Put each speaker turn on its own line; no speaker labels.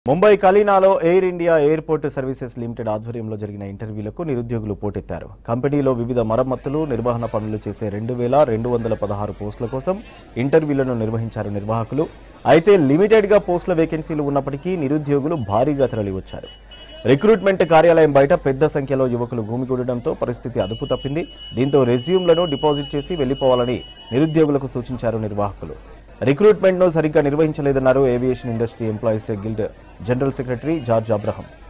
ముంబై కలీనాలో Air India airport services limited ఆధ్వర్యంలో జరిగిన ఇంటర్వ్యూలకు నిరుద్యోగులు పోటెత్తారు కంపెనీలో వివిధ మరమ్మతులు నిర్వహణ పనులు చేసే రెండు వేల రెండు వందల పదహారు పోస్టుల కోసం ఇంటర్వ్యూలను నిర్వహించారు నిర్వాహకులు అయితే లిమిటెడ్గా పోస్టుల వేకెన్సీలు ఉన్నప్పటికీ నిరుద్యోగులు భారీగా తరలివచ్చారు రిక్రూట్మెంట్ కార్యాలయం బయట పెద్ద సంఖ్యలో యువకులు గుమిగూడడంతో పరిస్థితి అదుపు తప్పింది దీంతో రెజ్యూమ్లను డిపాజిట్ చేసి వెళ్లిపోవాలని నిరుద్యోగులకు సూచించారు నిర్వాహకులు రిక్రూట్మెంట్ను సరిగ్గా నిర్వహించలేదన్నారు aviation industry employees guild general secretary George Abraham